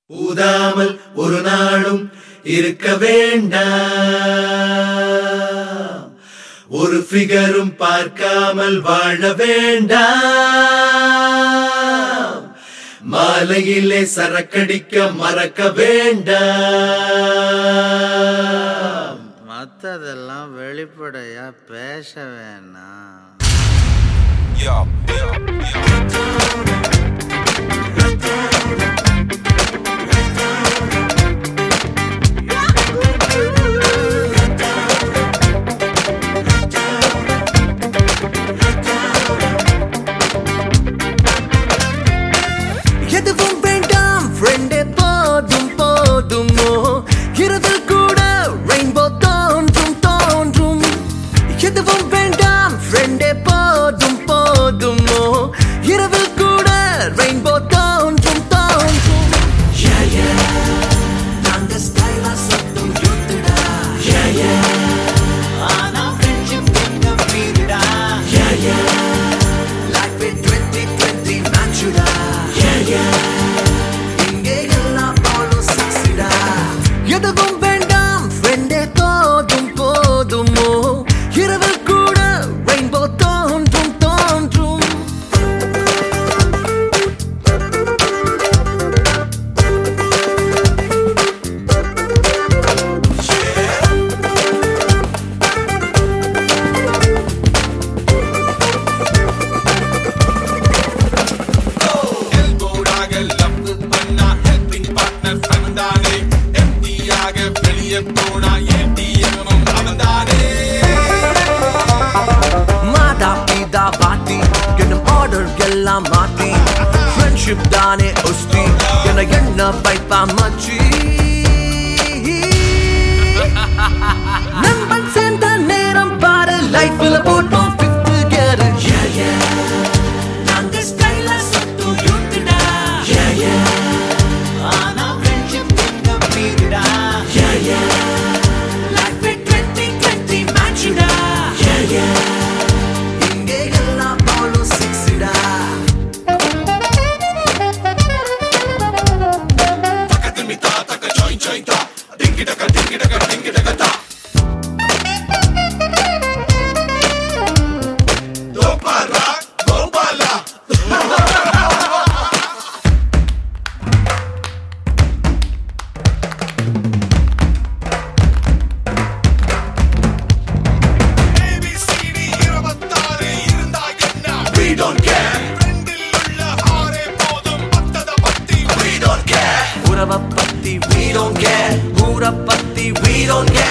ஊதாமல் ஒரு நாளும் இருக்க வேண்டாம் ஒரு ஃபிகரும் பார்க்காமல் வாழ வேண்டாம் மாலையிலே சரக்கடிக்க மறக்க வேண்டாம் மற்றதெல்லாம் வெளிப்படையா பேச வேணாம் Yeah, yeah, yeah. எதுவும் வேண்டாம் ஃப்ரெண்டே போதும் போதுமோ இரவில் கூட ரெயின்போ தோன்றும் தோன்றும் எதுவும் வேண்டாம் ஃப்ரெண்டே போதும் போதுமோ இரவில் கூட ரெயின்போ தோன்றும் தோன்றும் Yeah, yeah. நாங்க style ஆ சுத்தும் youth-டா. Yeah, yeah. ஆனா friendship எங்க வீடுடா. Yeah, yeah. Life in 2020 match-டா. Yeah, yeah. இங்கே எல்லாம் போலும் sexy-டா. எதுவும் வேண்டாம் ஃப்ரெண்டே போதும் போதுமோ இரவில் கூட ரெயின்போ தோன்றும் தோன்றும் Elbowடாக love பண்ணா helping partner friend-தானே. empty-யாக வெளியே போனா ATM -உம் அவன்தானே. மாதா பிதா பாட்டி என்னும் ஆர்டர் எல்லாம் மாத்தி ஃப்ரெண்ட்ஷிப் தானே ஒஸ்தி என என்ன பைப்பா மச்சி நண்பன் சேர்ந்த நேரம் பாரு லைஃப்ல போட்டோம் ஃபிஃப்த் கியர் நாங்க ஸ்டைலா சுத்தும் யூத்டா ஆனா ஃப்ரெண்ட்ஷிப் எங்க வீடுடா லைஃப் 2020 மேட்ச்டா இங்கே எல்லாம் போலும் சிக்ஸ்டா கோபாலா, கோபாலா. ABCD இருபத்தாறு இருந்தா என்ன? We don't care, ஃப்ரெண்டில் உள்ள ஆறே போதும் மத்தத பத்தி we don't care, உறவ பத்தி we don't care ஊர பத்தி we don't care